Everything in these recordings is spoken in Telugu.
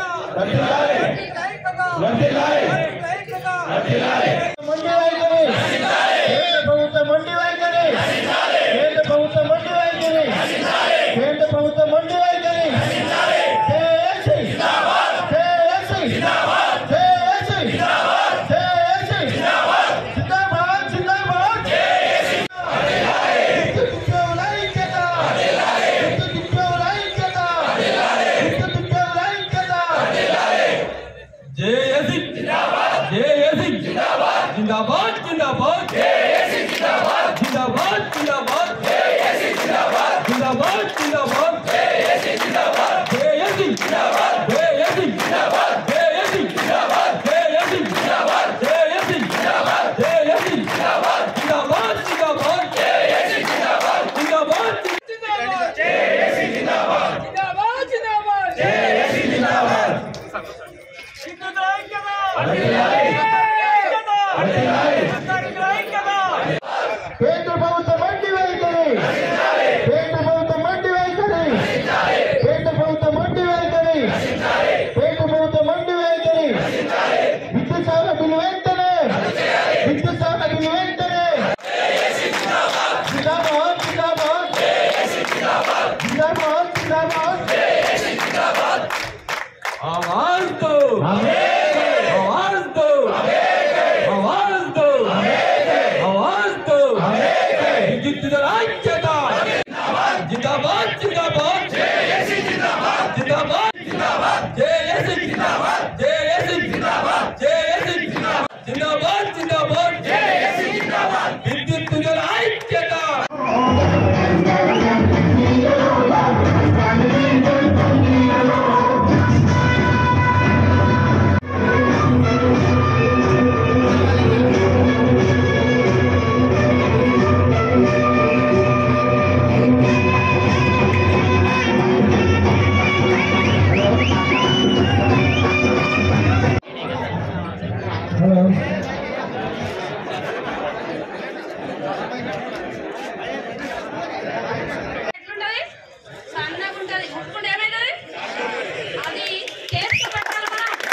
మొండి వైఖరి కేంద్ర ప్రభుత్వ మొండి వైఖరి కేంద్ర ప్రభుత్వ మొండి వైఖరి కేంద్ర ప్రభుత్వ మొండి వైఖరి జేఏసీ జేఏసీ జేఏసీ జేఏసీ జిందాబాద్ జిందాబాద్ విద్యుత్ ఉద్యోగుల ఐక్యత విద్యుత్ ఉద్యోగుల ఐక్యత విద్యుత్ ఉద్యోగుల ఐక్యత జేఏసీ జేఏసీ జిందాబాద్ జిందాబాద్ జిందాబాద్ జేఏసీ జిందాబాద్ జిందాబాద్ జిందాబాద్ జేఏసీ జిందాబాద్ జిందాబాద్ జిందాబాద్ జేఏసీ జిందాబాద్ జేఏసీ జిందాబాద్ జేఏసీ జిందాబాద్ జేఏసీ జిందాబాద్ జేఏసీ జిందాబాద్ జేఏసీ జిందాబాద్ జేఏసీ జిందాబాద్ జిందాబాద్ జిందాబాద్ జేఏసీ జిందాబాద్ జిందాబాద్ జేఏసీ జిందాబాద్ జిందాబాద్ జిందాబాద్ జేఏసీ జిందాబాద్ కేంద్ర ప్రభుత్వ మండి వైఖరి కేంద్ర ప్రభుత్వ మండి వైఖరి కేంద్ర ప్రభుత్వ మండి వైఖరి కేంద్ర ప్రభుత్వ మండి వైఖరి విద్యుత్ శాఖ బిల్లు వెంటనే విద్యుత్ శాఖ బిల్లు వెంటనే జిందాబాద్ జిందాబాద్ జిందాబాద్ జిందాబాద్ आवाज दो आवाज दो आवाज दो आवाज दो विद्युत दल ऐक्यता जिंदाबाद जिंदाबाद जयसी जिंदाबाद जिंदाबाद जिंदाबाद जयसी जिंदाबाद जयसी जिंदाबाद जयसी जिंदाबाद जिंदाबाद जिंदाबाद जयसी जिंदाबाद विद्युत दल ऐक्यता ఎట్లుంటది సన్నగా ఉంటది ఉప్పుకుంటే ఏమైతుంది అది టేస్ట్ పెట్టాలి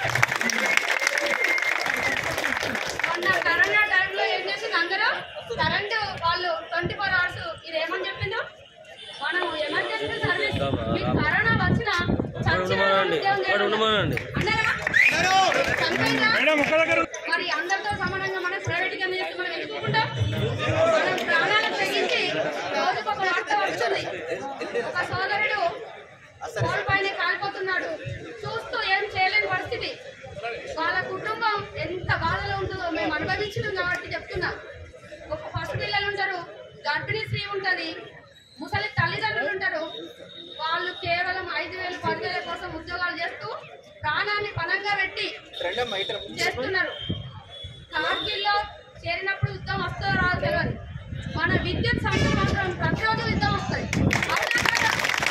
మనం మొన్న కరోనా టైంలో ఏం చేసింది అందరూ కరెంటు వాళ్ళు ట్వంటీ ఫోర్ అవర్స్ ఇది ఏమని చెప్పిందో మనం ఎమర్జెన్సీ సర్వీస్ మీకు కరోనా వచ్చినా చచ్చినా ఉద్యోగం చేయాలి. అన్నారా? చనిపోయిందా? మరి అందరితో సమానంగా మనం ప్రైవేట్ గా చేస్తే మనం ఎందుకుంటాం మనం ప్రాణాలకు తెగించి రోజుకు ఒక వార్త వస్తుంది ఒక సోదరుడు పోల్ పైన కాలిపోతున్నాడు చూస్తూ ఏం చేయలేని పరిస్థితి వాళ్ళ కుటుంబం ఎంత బాధలో ఉంటుందో మేము అనుభవించడం కాబట్టి చెప్తున్నా ఒక పసి పిల్లలు ఉంటారు గర్భిణీ స్త్రీ ఉంటది ముసలి తల్లిదండ్రులు ఉంటారు వాళ్ళు కేవలం ఐదు వేలు పదివేల కోసం ఉద్యోగాలు చేస్తూ ప్రాణాన్ని పనంగా పెట్టి చేస్తున్నారు కార్గిల్లో చేరినప్పుడు యుద్ధం వస్తుందో రాదో తెలియదు మన విద్యుత్ సంస్థ మాత్రం ప్రతిరోజు యుద్ధం వస్తుంది అవునా కాదా?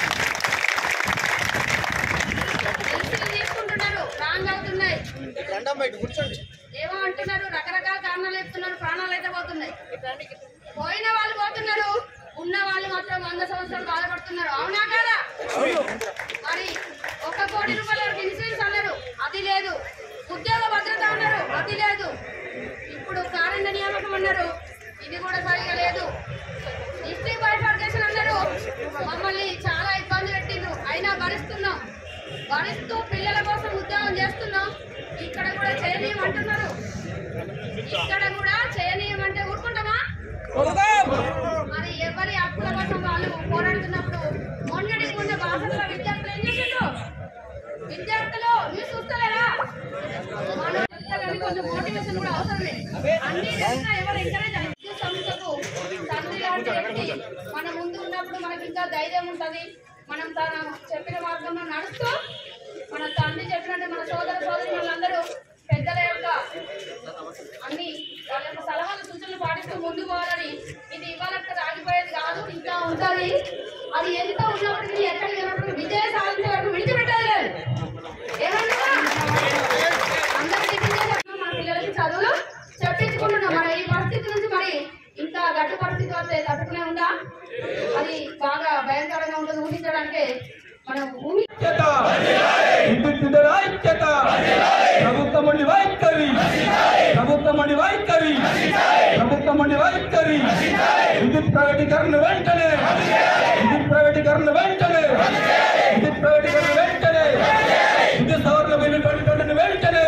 ఎల్సీలు తీసుకుంటున్నారు రాంగ్ అవుతున్నాయి ఏమో అంటున్నారు రకరకాల కారణాలు చెప్తున్నారు ప్రాణాలు అయితే పోతున్నాయి పోయిన వాళ్ళు పోతున్నారు ఉన్న వాళ్ళు మాత్రం వంద సంవత్సరాలు బాధపడుతున్నారు అవునా కాదా మరి ఒక కోటి రూపాయల వరకు ఇన్సూరెన్స్ అన్నారు అది లేదు ఉద్యోగ భద్రత అన్నారు అది లేదు ఇప్పుడు కారణ్య నియామకం అన్నారు ఇది కూడా సరిగా లేదు డిస్ట్రిక్ట్ బైఫర్కేషన్ అన్నారు మమ్మల్ని చాలా ఇబ్బంది పెట్టిండ్రు అయినా భరిస్తున్నాం భరిస్తూ పిల్లల కోసం ఉద్యోగం చేస్తున్నాం ఇక్కడ కూడా చేయనీయమంటున్నారు ఇక్కడ కూడా చేయనీయమంటే ఊరుకుంటామా మరి ఎవరి హక్కుల కోసం వాళ్ళు పోరాడుతున్నప్పుడు మొన్నటి మొన్న బాసల విద్యార్థులు ఏం చేసిండ్రు విద్యార్థులు మీరు చూస్తలేరా మనం చెప్తారని కొంచెం మోటివేషన్ కూడా అవసరమే అన్ని తెలిసినా ఎవరు ఎంకరేజ్ విద్యుత్ సంస్థకు తండ్రి లాంటి వ్యక్తి మన ముందు ఉన్నప్పుడు మనకి ఇంకా ధైర్యం ఉంటది మనం తన చెప్పిన మార్గంలో నడుస్తూ మన తండ్రి చెప్పినట్టు మన సోదర సోదరి వాళ్ళందరూ పెద్దల యొక్క అన్ని వాళ్ళ యొక్క సలహాలు సూచనలు పాటిస్తూ ముందుకు పోవాలని ఇది ఇవాళ ఆగిపోయేది కాదు ఇంకా ఉంటది అది ఎంత ఉన్నప్పటికీ ఎక్కడికి వెళ్ళినప్పుడు విజయ సాధించే వరకు విడిచిపెట్టేది లేదు ఏమన్నా అందరూ డిగ్రీ చేసేస్తున్నాం, మన పిల్లలకి చదువులు చెప్పించుకుంటున్నాం మన ఈ పరిస్థితి నుంచి మరి ఇంకా గడ్డు పరిస్థితి వస్తే తట్టుకునే ఉందా అది బాగా భయంకరంగా ఉంటుంది ఊహించడానికి మనం ఊహి ఐక్యత విద్యుత్ ధర ఐక్యత ప్రైవేటీకరణ వెంటనే విద్యుత్ ప్రైవేటీకరణ వెంటనే విద్యుత్ ప్రైవేటీకరణ వెంటనే విద్యుత్ సవరణ బిల్లు ట్వంటీ ట్వంటీని వెంటనే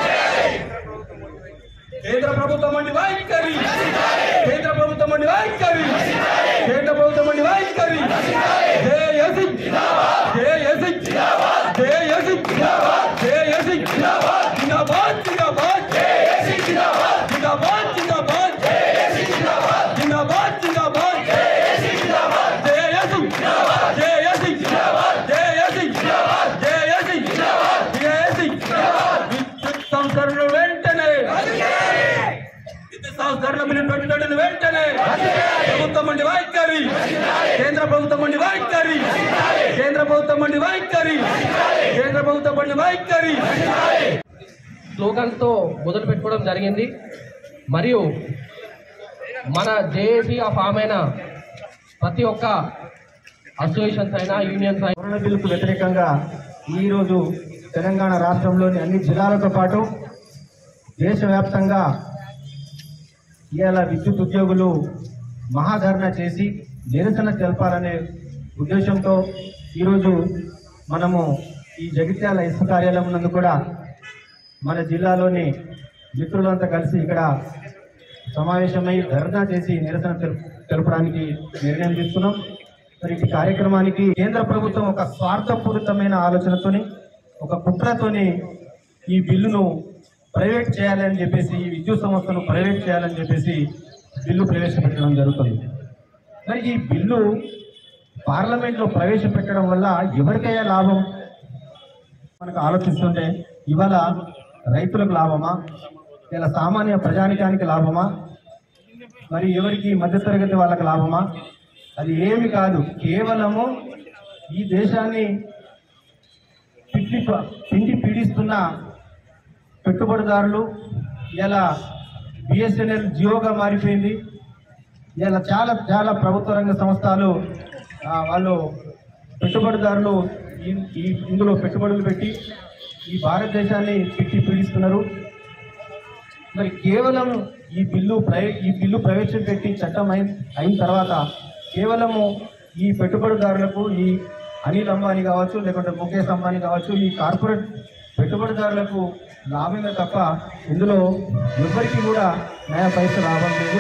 కేంద్ర ప్రభుత్వం అండి వైఖరి కేంద్ర ప్రభుత్వం అండి వైఖరి కేంద్ర ప్రభుత్వం అండి వైఖరి జేఎసి జేఎసి జేఎసి జేఎసి జిందాబాద్ జిందాబాద్ జేఎసి జిందాబాద్ జిందాబాద్ జిందాబాద్ జేఎసి జిందాబాద్ జిందాబాద్ జిందాబాద్ జేఎసి జిందాబాద్ జేఎసి జిందాబాద్ జేఎసి జిందాబాద్ జేఎసి జిందాబాద్ జేఎసి జిందాబాద్ జేఎసి జిందాబాద్ విద్యుత్ సంస్కరణలు వెంటనే విద్యుత్ సంస్కరణ బిల్లు ట్వంటీ ట్వంటీ వెంటనే ప్రభుత్వం మండి వైఖరి కేంద్ర ప్రభుత్వం మండి వైఖరి కేంద్ర ప్రభుత్వం మండి వైఖరి కేంద్ర ప్రభుత్వం మండి వైఖరి స్లోగన్స్తో మొదలు పెట్టుకోవడం జరిగింది మరియు మన జేఏసీ ఆ ఫామ్ అయిన ప్రతి ఒక్క అసోసియేషన్స్ అయినా యూనియన్స్ అయినా కరోనా బిల్లుకు వ్యతిరేకంగా ఈరోజు తెలంగాణ రాష్ట్రంలోని అన్ని జిల్లాలతో పాటు దేశవ్యాప్తంగా ఇవాళ విద్యుత్ ఉద్యోగులు మహాధరణ చేసి నిరసన తెలపాలనే ఉద్దేశంతో ఈరోజు మనము ఈ జగిత్యాల ఇసుక కార్యాలయం నందు కూడా మన జిల్లాలోని మిత్రులంతా కలిసి ఇక్కడ సమావేశమై ధర్నా చేసి నిరసన తెలు- తెలపడానికి నిర్ణయం తీసుకున్నాం మరి ఈ కార్యక్రమానికి కేంద్ర ప్రభుత్వం ఒక స్వార్థపూరితమైన ఆలోచనతోని ఒక కుట్రతోని ఈ బిల్లును ప్రైవేట్ చేయాలని చెప్పేసి ఈ విద్యుత్ సంస్థను ప్రైవేట్ చేయాలని చెప్పేసి బిల్లు ప్రవేశపెట్టడం జరుగుతుంది మరి ఈ బిల్లు పార్లమెంట్లో ప్రవేశపెట్టడం వల్ల ఎవరికయ్యా లాభం మనకు ఆలోచిస్తుంటే ఇవాళ రైతులకు లాభమా ఇలా సామాన్య ప్రజానికానికి లాభమా మరి ఎవరికి మధ్యతరగతి వాళ్ళకి లాభమా అది ఏమి కాదు కేవలము ఈ దేశాన్ని పిట్టి పిండి పీడిస్తున్న పెట్టుబడిదారులు ఇలా బిఎస్ఎన్ఎల్ జియోగా మారిపోయింది ఇలా చాలా చాలా ప్రభుత్వ రంగ సంస్థలు ఆ, వాళ్ళు పెట్టుబడిదారులు ఈ- ఈ ఇందులో పెట్టుబడులు పెట్టి ఈ భారతదేశాన్ని పిట్టి పీడిస్తున్నారు మరి కేవలం ఈ బిల్లు ప్రై ఈ బిల్లు ప్రవేశపెట్టి చట్టం అయిన అయిన తర్వాత కేవలము ఈ పెట్టుబడిదారులకు ఈ అనిల్ అంబానీ కావచ్చు లేకుంటే ముఖేష్ అంబానీ కావచ్చు ఈ కార్పొరేట్ పెట్టుబడిదారులకు లాభమే తప్ప ఇందులో ఎవరికి కూడా న్యాయ పైస లాభం లేదు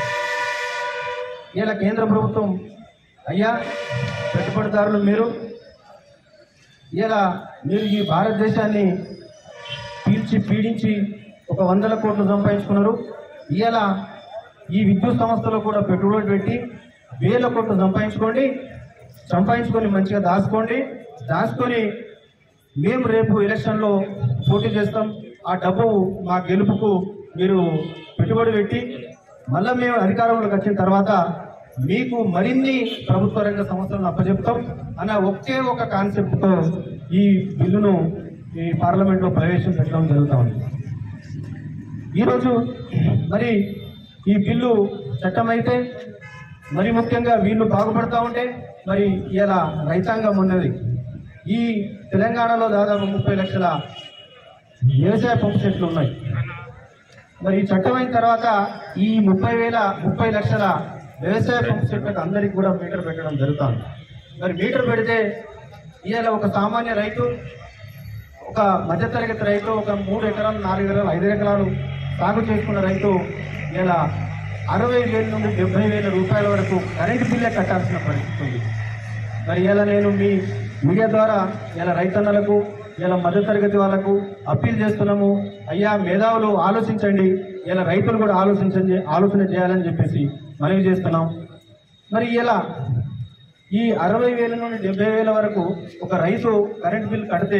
ఇలా కేంద్ర ప్రభుత్వం అయ్యా పెట్టుబడిదారులు మీరు ఇలా మీరు ఈ భారతదేశాన్ని పీల్చి పీడించి ఒక వందల కోట్లు సంపాదించుకున్నారు ఇలా ఈ విద్యుత్ సంస్థలో కూడా పెట్టుబడి పెట్టి వేల కోట్లు సంపాదించుకోండి సంపాదించుకొని మంచిగా దాచుకోండి దాచుకొని మేము రేపు ఎలక్షన్లో పోటీ చేస్తాం ఆ డబ్బు మా గెలుపుకు మీరు పెట్టుబడి పెట్టి మళ్ళీ మేము అధికారంలోకి వచ్చిన తర్వాత మీకు మరిన్ని ప్రభుత్వ రంగ సంస్థలను అప్పచెప్తాం అన్న ఒకే ఒక కాన్సెప్ట్తో ఈ బిల్లును ఈ పార్లమెంట్లో ప్రవేశపెట్టడం జరుగుతూ ఉంది ఈరోజు మరి ఈ బిల్లు చట్టమైతే మరి ముఖ్యంగా వీళ్ళు బాగుపడతా ఉంటే మరి ఇలా రైతాంగం ఉన్నది ఈ తెలంగాణలో దాదాపు ముప్పై లక్షల వ్యవసాయ పంపు సెట్లు ఉన్నాయి మరి ఈ చట్టం అయిన తర్వాత ఈ ముప్పై వేల ముప్పై లక్షల వ్యవసాయ పంపు సెట్లకు అందరికి కూడా మీటర్ పెట్టడం జరుగుతుంది మరి మీటర్ పెడితే ఇవాళ ఒక సామాన్య రైతు ఒక మధ్యతరగతి రైతు ఒక మూడు ఎకరాలు నాలుగు ఎకరాలు ఐదు ఎకరాలు సాగు చేసుకున్న రైతు ఇలా అరవై వేల నుండి డెబ్బై వేల రూపాయల వరకు కరెంటు బిల్లే కట్టాల్సిన పరిస్థితి ఉంది మరి ఇలా నేను మీ మీడియా ద్వారా ఇలా రైతన్నలకు ఇలా మధ్యతరగతి వాళ్ళకు అప్పీల్ చేస్తున్నాము అయ్యా మేధావులు ఆలోచించండి ఇలా రైతులు కూడా ఆలోచించండి ఆలోచన చేయాలని చెప్పేసి మనవి చేస్తున్నాం మరి ఇలా ఈ అరవై వేల నుండి డెబ్బై వేల వరకు ఒక రైతు కరెంట్ బిల్ కడితే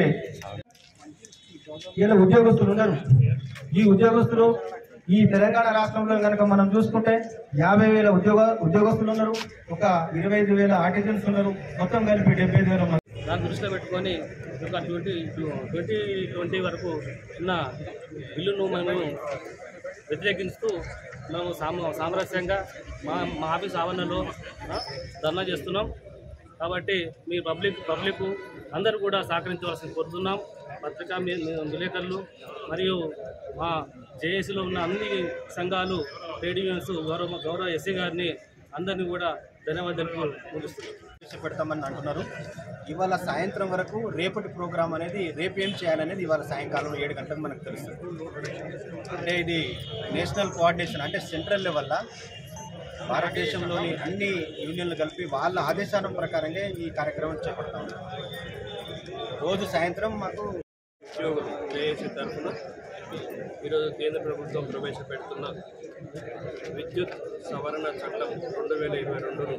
ఇలా ఉద్యోగస్తులు ఉన్నారు ఈ ఉద్యోగస్తులు ఈ తెలంగాణ రాష్ట్రంలో కనుక మనం చూసుకుంటే యాభై వేల ఉద్యోగ ఉద్యోగస్తులు ఉన్నారు ఒక ఇరవై ఐదు వేల ఆర్టిజన్స్ ఉన్నారు మొత్తం కలిపి డెబ్బై ఐదు వేల మంది దాన్ని దృష్టిలో పెట్టుకొని ఒక ట్వంటీ ట్వంటీ ట్వంటీ వరకు ఉన్న బిల్లును మేము వ్యతిరేకిస్తూ మేము సామ సామరస్యంగా మా మా ఆఫీస్ ఆవరణలో ఆ, ధర్నా చేస్తున్నాం కాబట్టి మీ పబ్లిక్ పబ్లిక్ అందరూ కూడా సహకరించవలసి కోరుతున్నాం పత్రికా మీ- మీ- విలేకరులు మరియు మా జేఏసీలో ఉన్న అన్ని సంఘాలు ట్రేడ్ యూనియన్స్ గౌరవ గౌరవ ఎస్సీ గారిని అందరినీ కూడా ధన్యవాదాలు తెలుపు ముగిస్తున్నాను చేసి పెడతామని అంటున్నారు ఇవాళ సాయంత్రం వరకు రేపటి ప్రోగ్రామ్ అనేది రేపు ఏం చేయాలనేది ఇవాళ సాయంకాలం ఏడు గంటలకు మనకు తెలుస్తుంది అంటే ఇది నేషనల్ కోఆర్డినేషన్ అంటే సెంట్రల్ లెవెల్లో భారతదేశంలోని అన్ని యూనియన్లు కలిపి వాళ్ళ ఆదేశాల ప్రకారంగా ఈ కార్యక్రమం చేపడతాం రోజు సాయంత్రం మాకు ఉద్యోగులు జేఏసీ తరఫున ఈరోజు కేంద్ర ప్రభుత్వం ప్రవేశపెడుతున్న విద్యుత్ సవరణ చట్టం రెండు వేల ఇరవై రెండును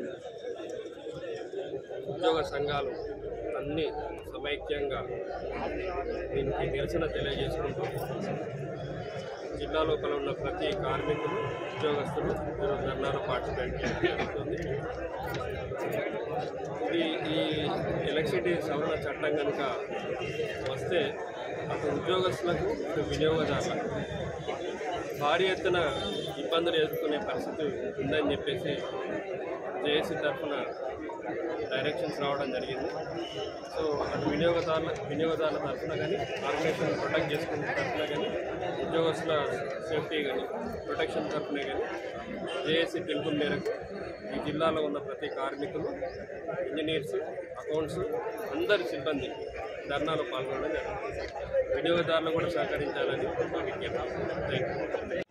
ఉద్యోగ సంఘాలు అన్ని సమైక్యంగా దీనికి నిరసన తెలియజేసుకుంటూ జిల్లా లోపల ఉన్న ప్రతి కార్మికులు ఉద్యోగస్తులు ఈరోజు ధర్నాలో పార్టిసిపేట్ చేయడం జరుగుతుంది ఇది ఈ ఎలక్ట్రిసిటీ సవరణ చట్టం కనుక వస్తే అటు ఉద్యోగస్తులకు ఇటు వినియోగదారులకు భారీ ఎత్తున ఇబ్బందులు ఎదుర్కొనే పరిస్థితి ఉందని చెప్పేసి జేఏసీ తరఫున డైరెక్షన్స్ రావడం జరిగింది సో అటు వినియోగదారుల వినియోగదారుల తరఫున కానీ ఆర్గనైజేషన్ ప్రొటెక్ట్ చేసుకునే తరఫున కానీ ఉద్యోగస్తుల సేఫ్టీ కానీ ప్రొటెక్షన్ తరఫున కానీ జేఏసీ పిలుపు మేరకు ఈ జిల్లాలో ఉన్న ప్రతి కార్మికులు ఇంజనీర్స్ అకౌంట్స్ అందరి సిబ్బంది ధర్నాలో పాల్గొనడం జరిగింది వినియోగదారులు కూడా సహకరించాలని మా విజ్ఞప్తి థ్యాంక్ యూ